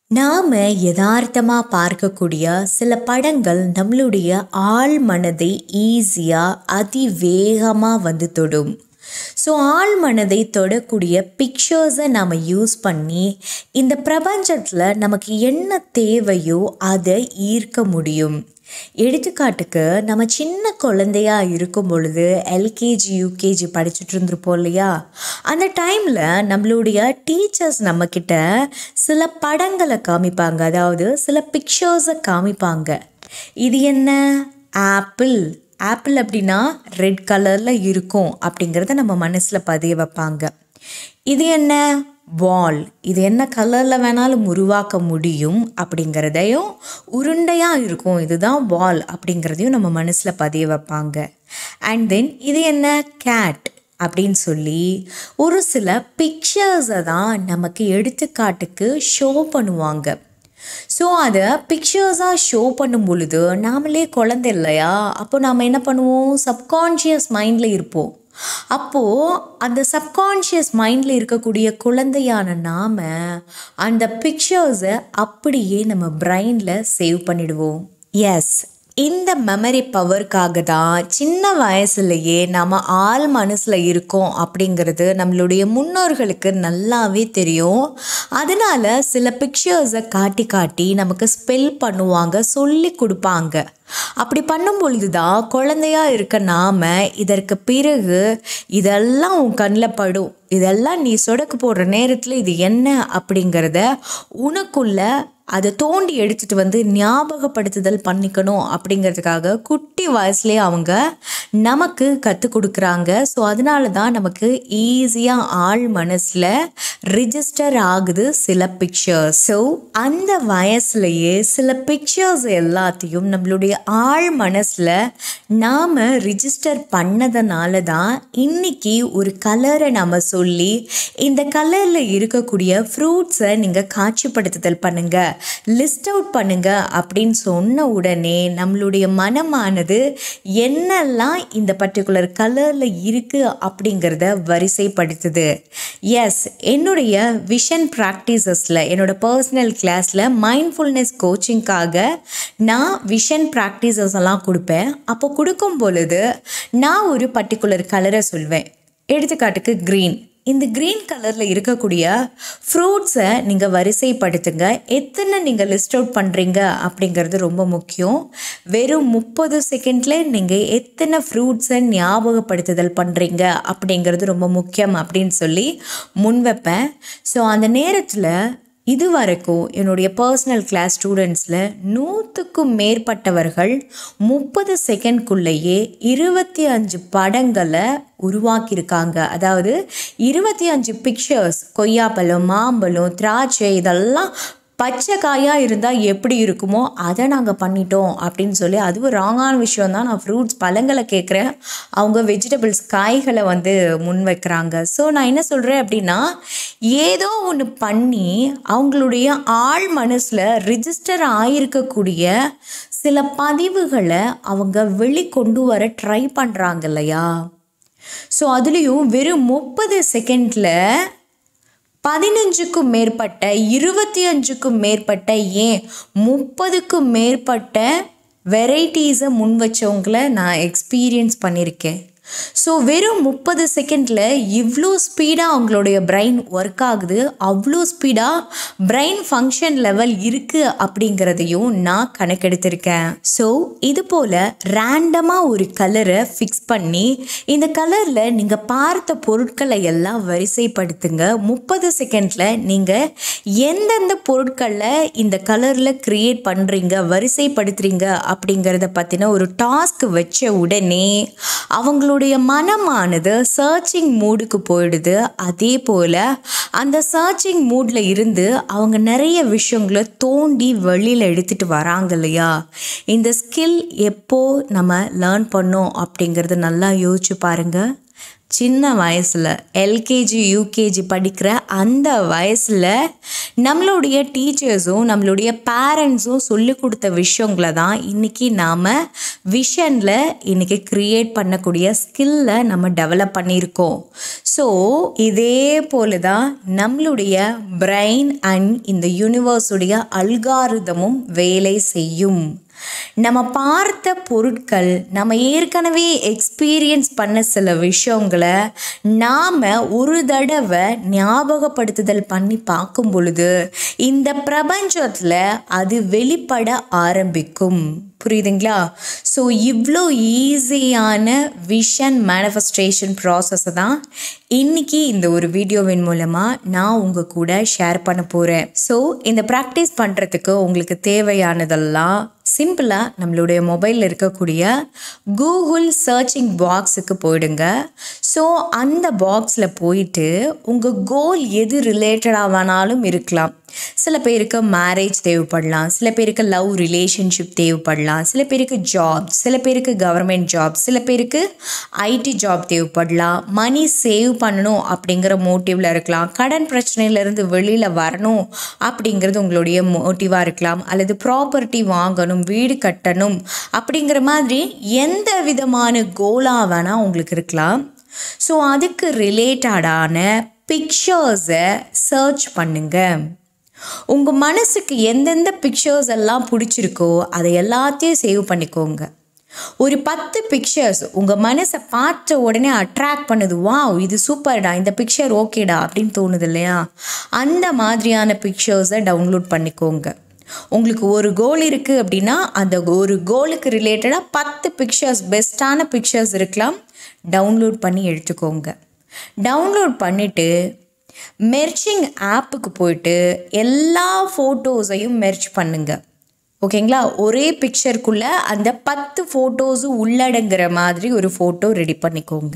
நாம் யதார்த்தமாக பார்க்கக்கூடிய சில படங்கள் நம்மளுடைய ஆழ் மனதை ஈஸியாக அதிவேகமாக வந்து தொடும் ஸோ ஆழ் மனதை தொடக்கூடிய பிக்சர்ஸை நாம் யூஸ் பண்ணி இந்த பிரபஞ்சத்தில் நமக்கு என்ன தேவையோ அதை ஈர்க்க முடியும் எடுத்துக்காட்டுக்கு நம்ம சின்ன குழந்தையா இருக்கும் பொழுது எல்கேஜி யூகேஜி படிச்சுட்டு இருந்திருப்போம் இல்லையா அந்த டைமில் நம்மளுடைய டீச்சர்ஸ் நம்மக்கிட்ட சில படங்களை காமிப்பாங்க அதாவது சில பிக்சர்ஸை காமிப்பாங்க இது என்ன ஆப்பிள் ஆப்பிள் அப்படின்னா ரெட் கலரில் இருக்கும் அப்படிங்கிறத நம்ம மனசில் பதிய வைப்பாங்க இது என்ன வால் இது என்ன கலரில் வேணாலும் உருவாக்க முடியும் அப்படிங்கிறதையும் உருண்டையாக இருக்கும் இதுதான் வால் அப்படிங்கிறதையும் நம்ம மனசில் பதிய வைப்பாங்க அண்ட் தென் இது என்ன கேட் அப்படின்னு சொல்லி ஒரு சில பிக்சர்ஸை தான் நமக்கு எடுத்துக்காட்டுக்கு ஷோ பண்ணுவாங்க ஸோ அதை பிக்சர்ஸாக ஷோ பண்ணும் பொழுது நாமளே குழந்தை இல்லையா அப்போ நாம் என்ன பண்ணுவோம் சப்கான்ஷியஸ் மைண்டில் இருப்போம் அப்போது அந்த சப்கான்ஷியஸ் மைண்டில் இருக்கக்கூடிய குழந்தையான நாம் அந்த பிக்சர்ஸை அப்படியே நம்ம பிரெயினில் சேவ் பண்ணிடுவோம் எஸ் இந்த மெமரி பவருக்காக தான் சின்ன வயசுலையே நம்ம ஆள் மனசில் இருக்கோம் அப்படிங்கிறது நம்மளுடைய முன்னோர்களுக்கு நல்லாவே தெரியும் அதனால சில பிக்சர்ஸை காட்டி காட்டி நமக்கு ஸ்பெல் பண்ணுவாங்க சொல்லி கொடுப்பாங்க அப்படி பண்ணும் பொழுது தான் குழந்தையா இருக்க நாம இதற்கு பிறகு இதெல்லாம் உன் கண்ணில் படும் இதெல்லாம் நீ சொடக்கு போடுற நேரத்தில் இது என்ன அப்படிங்கிறத உனக்குள்ள அதை தோண்டி எடுத்துட்டு வந்து ஞாபகப்படுத்துதல் பண்ணிக்கணும் அப்படிங்கிறதுக்காக குட்டி வயசுலேயே அவங்க நமக்கு கற்றுக் கொடுக்குறாங்க ஸோ அதனால தான் நமக்கு ஈஸியாக ஆள் மனசில் ரிஜிஸ்டர் ஆகுது சில பிக்சர்ஸ் ஸோ அந்த வயசுலையே சில பிக்சர்ஸ் எல்லாத்தையும் நம்மளுடைய ஆள் மனசில் நாம் ரிஜிஸ்டர் பண்ணதுனால தான் இன்னைக்கு ஒரு கலரை நம்ம சொல்லி இந்த கலரில் இருக்கக்கூடிய ஃப்ரூட்ஸை நீங்கள் காட்சிப்படுத்துதல் பண்ணுங்கள் லிஸ்ட் அவுட் பண்ணுங்க அப்படின்னு சொன்ன உடனே நம்மளுடைய மனமானது என்னெல்லாம் இந்த பர்டிகுலர் கலரில் இருக்குது அப்படிங்கிறத வரிசைப்படுத்துது எஸ் என்னுடைய விஷன் ப்ராக்டிசஸில் என்னோட பர்சனல் கிளாஸில் மைண்ட்ஃபுல்னஸ் கோச்சிங்காக நான் விஷன் ப்ராக்டிசஸ் எல்லாம் கொடுப்பேன் அப்போ கொடுக்கும் பொழுது நான் ஒரு பர்டிகுலர் கலரை சொல்வேன் எடுத்துக்காட்டுக்கு க்ரீன் இந்த க்ரீன் கலரில் இருக்கக்கூடிய ஃப்ரூட்ஸை நீங்கள் வரிசைப்படுத்துங்க எத்தனை நீங்கள் லிஸ்ட் அவுட் பண்ணுறீங்க அப்படிங்கிறது ரொம்ப முக்கியம் வெறும் முப்பது செகண்டில் நீங்கள் எத்தனை ஃப்ரூட்ஸை ஞாபகப்படுத்துதல் பண்ணுறீங்க அப்படிங்கிறது ரொம்ப முக்கியம் அப்படின்னு சொல்லி முன் வைப்பேன் ஸோ அந்த நேரத்தில் இது வரைக்கும் என்னுடைய பர்சனல் கிளாஸ் ஸ்டூடெண்ட்ஸில் நூற்றுக்கும் மேற்பட்டவர்கள் முப்பது செகண்ட்குள்ளேயே இருபத்தி அஞ்சு படங்களை உருவாக்கியிருக்காங்க அதாவது இருபத்தி அஞ்சு பிக்சர்ஸ் கொய்யாப்பழம் மாம்பழம் திராட்சை இதெல்லாம் பச்சை காயாக இருந்தால் எப்படி இருக்குமோ அதை நாங்கள் பண்ணிட்டோம் அப்படின்னு சொல்லி அதுவும் ராங்கான விஷயம் தான் நான் ஃப்ரூட்ஸ் பழங்களை கேட்குறேன் அவங்க வெஜிடபிள்ஸ் காய்களை வந்து முன் வைக்கிறாங்க ஸோ நான் என்ன சொல்கிறேன் அப்படின்னா ஏதோ ஒன்று பண்ணி அவங்களுடைய ஆள் மனசில் ரிஜிஸ்டர் ஆகியிருக்கக்கூடிய சில பதிவுகளை அவங்க வெளிக்கொண்டு வர ட்ரை பண்ணுறாங்க இல்லையா ஸோ அதுலேயும் வெறும் முப்பது செகண்டில் பதினஞ்சுக்கும் மேற்பட்ட இருபத்தி அஞ்சுக்கும் மேற்பட்ட ஏன் முப்பதுக்கும் மேற்பட்ட வெரைட்டிஸை முன் வச்சவங்கள நான் எக்ஸ்பீரியன்ஸ் பண்ணியிருக்கேன் ஸோ வெறும் முப்பது செகண்டில் இவ்வளோ ஸ்பீடாக அவங்களுடைய பிரெயின் ஒர்க் ஆகுது அவ்வளோ ஸ்பீடாக பிரெயின் ஃபங்க்ஷன் லெவல் இருக்குது அப்படிங்கிறதையும் நான் கணக்கெடுத்திருக்கேன் ஸோ இது போல் ரேண்டமாக ஒரு கலரை ஃபிக்ஸ் பண்ணி இந்த கலரில் நீங்கள் பார்த்த பொருட்களை எல்லாம் வரிசைப்படுத்துங்க முப்பது செகண்டில் நீங்கள் எந்தெந்த பொருட்களில் இந்த கலரில் க்ரியேட் பண்ணுறீங்க வரிசைப்படுத்துறீங்க அப்படிங்கிறத பற்றின ஒரு டாஸ்க் வச்ச உடனே அவங்களோட அவங்களுடைய மனமானது சர்ச்சிங் மூடுக்கு போயிடுது அதே போல் அந்த சர்ச்சிங் மூடில் இருந்து அவங்க நிறைய விஷயங்களை தோண்டி வெளியில் எடுத்துகிட்டு வராங்க இல்லையா இந்த ஸ்கில் எப்போ நம்ம லேர்ன் பண்ணோம் அப்படிங்கிறது நல்லா யோசிச்சு பாருங்கள் சின்ன வயசில் எல்கேஜி யூகேஜி படிக்கிற அந்த வயசில் நம்மளுடைய டீச்சர்ஸும் நம்மளுடைய பேரண்ட்ஸும் சொல்லி கொடுத்த விஷயங்களை தான் இன்றைக்கி நாம் விஷனில் இன்றைக்கி க்ரியேட் பண்ணக்கூடிய ஸ்கில்லை நம்ம டெவலப் பண்ணியிருக்கோம் ஸோ இதே போல தான் நம்மளுடைய பிரெயின் அண்ட் இந்த யூனிவர்ஸுடைய அல்காரிதமும் வேலை செய்யும் நம்ம பார்த்த பொருட்கள் நம்ம ஏற்கனவே எக்ஸ்பீரியன்ஸ் பண்ண சில விஷயங்களை நாம் ஒரு தடவை ஞாபகப்படுத்துதல் பண்ணி பார்க்கும் பொழுது இந்த பிரபஞ்சத்தில் அது வெளிப்பட ஆரம்பிக்கும் புரியுதுங்களா ஸோ இவ்வளோ ஈஸியான விஷன் மேனிஃபெஸ்டேஷன் ப்ராசஸை தான் இன்றைக்கி இந்த ஒரு வீடியோவின் மூலமாக நான் உங்கள் கூட ஷேர் பண்ண போகிறேன் ஸோ இந்த ப்ராக்டிஸ் பண்ணுறதுக்கு உங்களுக்கு தேவையானதெல்லாம் சிம்பிளாக நம்மளுடைய மொபைலில் இருக்கக்கூடிய கூகுள் சர்ச்சிங் பாக்ஸுக்கு போயிடுங்க ஸோ அந்த பாக்ஸில் போயிட்டு உங்கள் கோல் எது ரிலேட்டடாக வேணாலும் இருக்கலாம் சில பேருக்கு மேரேஜ் தேவைப்படலாம் சில பேருக்கு லவ் ரிலேஷன்ஷிப் தேவைப்படலாம் சில பேருக்கு ஜாப் சில பேருக்கு கவர்மெண்ட் ஜாப் சில பேருக்கு ஐடி ஜாப் தேவைப்படலாம் மணி சேவ் பண்ணணும் அப்படிங்கிற மோட்டிவில் இருக்கலாம் கடன் பிரச்சனையிலேருந்து வெளியில் வரணும் அப்படிங்கிறது உங்களுடைய மோட்டிவாக இருக்கலாம் அல்லது ப்ராப்பர்ட்டி வாங்கணும் வீடு கட்டணும் அப்படிங்கிற மாதிரி எந்த விதமான கோலாக வேணால் உங்களுக்கு இருக்கலாம் ஸோ அதுக்கு ரிலேட்டடான பிக்சர்ஸை சர்ச் பண்ணுங்கள் உங்கள் மனசுக்கு எந்தெந்த பிக்சர்ஸ் எல்லாம் பிடிச்சிருக்கோ அதை எல்லாத்தையும் சேவ் பண்ணிக்கோங்க ஒரு பத்து பிக்சர்ஸ் உங்கள் மனசை பார்த்த உடனே அட்ராக்ட் பண்ணுது வா இது சூப்பர்டா இந்த பிக்சர் ஓகேடா அப்படின்னு தோணுது இல்லையா அந்த மாதிரியான பிக்சர்ஸை டவுன்லோட் பண்ணிக்கோங்க உங்களுக்கு ஒரு கோல் இருக்குது அப்படின்னா அந்த ஒரு கோலுக்கு ரிலேட்டடாக பத்து பிக்சர்ஸ் பெஸ்ட்டான பிக்சர்ஸ் இருக்கலாம் டவுன்லோட் பண்ணி எடுத்துக்கோங்க டவுன்லோட் பண்ணிவிட்டு மெர்ச்சிங் ஆப்புக்கு போயிட்டு எல்லா ஃபோட்டோஸையும் மெர்ச் பண்ணுங்க ஓகேங்களா ஒரே பிக்சருக்குள்ளே அந்த பத்து ஃபோட்டோஸும் உள்ளடங்குற மாதிரி ஒரு ஃபோட்டோ ரெடி பண்ணிக்கோங்க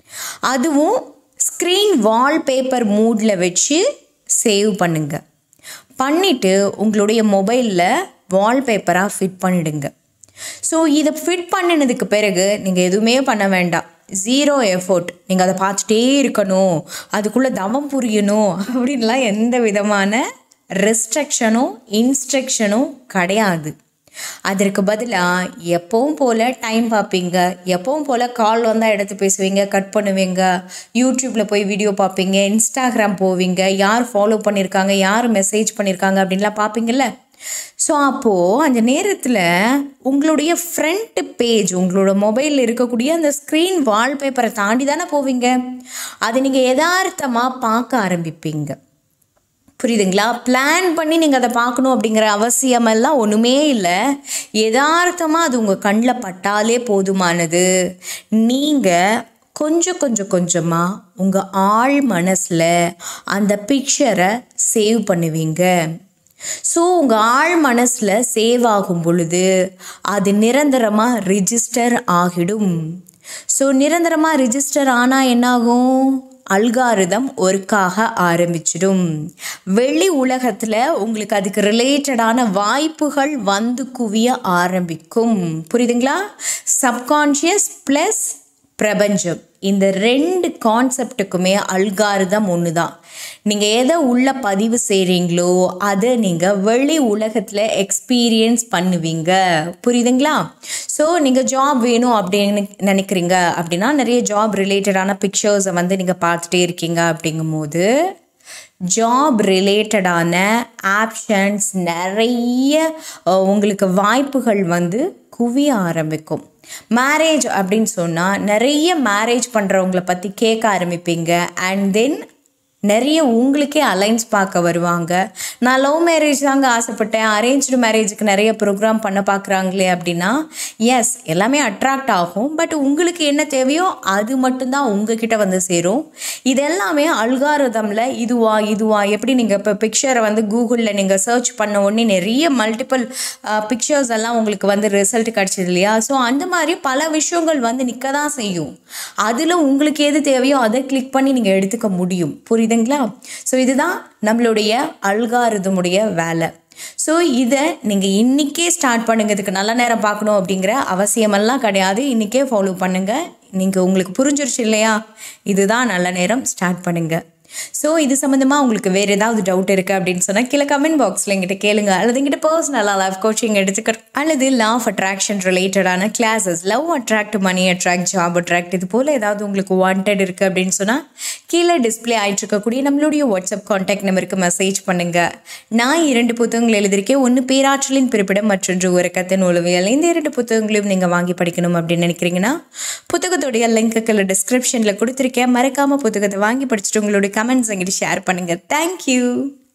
அதுவும் ஸ்க்ரீன் வால்பேப்பர் மூடில் வச்சு சேவ் பண்ணுங்க பண்ணிவிட்டு உங்களுடைய மொபைலில் வால்பேப்பராக ஃபிட் பண்ணிடுங்க ஸோ இதை ஃபிட் பண்ணினதுக்கு பிறகு நீங்கள் எதுவுமே பண்ண வேண்டாம் ஜீரோ எஃபோர்ட் நீங்கள் அதை பார்த்துட்டே இருக்கணும் அதுக்குள்ளே தவம் புரியணும் அப்படின்லாம் எந்த விதமான ரெஸ்ட்ரிக்ஷனும் இன்ஸ்ட்ரக்ஷனும் கிடையாது அதற்கு பதிலாக எப்பவும் போல் டைம் பார்ப்பீங்க எப்பவும் போல் கால் வந்தால் எடுத்து பேசுவீங்க கட் பண்ணுவீங்க யூடியூப்பில் போய் வீடியோ பார்ப்பீங்க இன்ஸ்டாகிராம் போவீங்க யார் ஃபாலோ பண்ணியிருக்காங்க யார் மெசேஜ் பண்ணியிருக்காங்க அப்படின்லாம் பார்ப்பீங்கள்ல ஸோ அப்போது அந்த நேரத்தில் உங்களுடைய ஃப்ரண்ட் பேஜ் உங்களோட மொபைலில் இருக்கக்கூடிய அந்த ஸ்க்ரீன் வால்பேப்பரை தாண்டி தானே போவீங்க அதை நீங்கள் யதார்த்தமாக பார்க்க ஆரம்பிப்பீங்க புரியுதுங்களா பிளான் பண்ணி நீங்கள் அதை பார்க்கணும் அப்படிங்கிற அவசியமெல்லாம் ஒன்றுமே இல்லை யதார்த்தமாக அது உங்கள் கண்ணில் பட்டாலே போதுமானது நீங்கள் கொஞ்சம் கொஞ்சம் கொஞ்சமாக உங்கள் ஆழ் மனசில் அந்த பிக்சரை சேவ் பண்ணுவீங்க ஸோ உங்கள் ஆழ் மனசில் சேவ் ஆகும் பொழுது அது நிரந்தரமாக ரிஜிஸ்டர் ஆகிடும் ஸோ நிரந்தரமாக ரிஜிஸ்டர் ஆனால் என்னாகும் அல்காரிதம் ஒர்க்காக ஆரம்பிச்சிடும் வெளி உலகத்தில் உங்களுக்கு அதுக்கு ரிலேட்டடான வாய்ப்புகள் வந்து குவிய ஆரம்பிக்கும் புரியுதுங்களா சப்கான்ஷியஸ் ப்ளஸ் பிரபஞ்சம் இந்த ரெண்டு கான்செப்டுக்குமே அல்காரிதம் ஒன்று தான் நீங்கள் எதை உள்ள பதிவு செய்கிறீங்களோ அதை நீங்கள் வெளி உலகத்தில் எக்ஸ்பீரியன்ஸ் பண்ணுவீங்க புரியுதுங்களா ஸோ நீங்கள் ஜாப் வேணும் அப்படின்னு நினைக்கிறீங்க அப்படின்னா நிறைய ஜாப் ரிலேட்டடான பிக்சர்ஸை வந்து நீங்கள் பார்த்துட்டே இருக்கீங்க அப்படிங்கும்போது ஜாப் ரிலேட்டடான ஆப்ஷன்ஸ் நிறைய உங்களுக்கு வாய்ப்புகள் வந்து குவிய ஆரம்பிக்கும் மேரேஜ் அப்படின்னு சொன்னால் நிறைய மேரேஜ் பண்ணுறவங்கள பற்றி கேட்க ஆரம்பிப்பீங்க அண்ட் தென் நிறைய உங்களுக்கே அலைன்ஸ் பார்க்க வருவாங்க நான் லவ் மேரேஜ் தாங்க ஆசைப்பட்டேன் அரேஞ்ச்டு மேரேஜுக்கு நிறைய ப்ரோக்ராம் பண்ண பார்க்குறாங்களே அப்படின்னா எஸ் எல்லாமே அட்ராக்ட் ஆகும் பட் உங்களுக்கு என்ன தேவையோ அது மட்டும்தான் உங்ககிட்ட வந்து சேரும் இது எல்லாமே அல்காரதமில் இதுவா இதுவா எப்படி நீங்கள் இப்போ பிக்சரை வந்து கூகுளில் நீங்கள் சர்ச் பண்ண உடனே நிறைய மல்டிபிள் பிக்சர்ஸ் எல்லாம் உங்களுக்கு வந்து ரிசல்ட் கிடச்சிது இல்லையா ஸோ அந்த மாதிரி பல விஷயங்கள் வந்து நிற்க தான் செய்யும் அதில் உங்களுக்கு எது தேவையோ அதை கிளிக் பண்ணி நீங்கள் எடுத்துக்க முடியும் புரியுதுங்களா ஸோ இதுதான் நம்மளுடைய அல்காரிதமுடைய வேலை ஸோ இதை நீங்கள் இன்றைக்கே ஸ்டார்ட் பண்ணுங்க இதுக்கு நல்ல நேரம் பார்க்கணும் அப்படிங்கிற அவசியமெல்லாம் கிடையாது இன்றைக்கே ஃபாலோ பண்ணுங்கள் நீங்கள் உங்களுக்கு புரிஞ்சிருச்சு இல்லையா இதுதான் நல்ல நேரம் ஸ்டார்ட் பண்ணுங்கள் ஸோ இது சம்மந்தமாக உங்களுக்கு வேறு ஏதாவது டவுட் இருக்குது அப்படின்னு சொன்னால் கீழே கமெண்ட் பாக்ஸில் எங்கிட்ட கேளுங்க அல்லது எங்கிட்ட பர்சனலாக லைஃப் கோச்சிங் எடுத்துக்கிற அல்லது லா ஆஃப் அட்ராக்ஷன் ரிலேட்டடான classes love attract money attract job attract இது போல் ஏதாவது உங்களுக்கு வாண்டட் இருக்குது அப்படின்னு சொன்னால் கீழே டிஸ்பிளே ஆகிட்டு இருக்கக்கூடிய நம்மளுடைய வாட்ஸ்அப் காண்டாக்ட் நம்பருக்கு மெசேஜ் பண்ணுங்கள் நான் இரண்டு புத்தகங்கள் எழுதியிருக்கேன் ஒன்று பேராற்றலின் பிறப்பிடம் மற்றொன்று ஒரு கத்தின் உளவியல் இந்த இரண்டு புத்தகங்களையும் நீங்கள் வாங்கி படிக்கணும் அப்படின்னு நினைக்கிறீங்கன்னா புத்தகத்துடைய லிங்க்குகளை டிஸ்கிரிப்ஷனில் கொடுத்துருக்கேன் மறக்காமல் புத்தகத்தை வாங்கி படிச்சுட்டு உங்களுடைய கமெண்ட்ஸ் எங்கிட்ட ஷேர் பண்ணுங்கள் தேங்க்யூ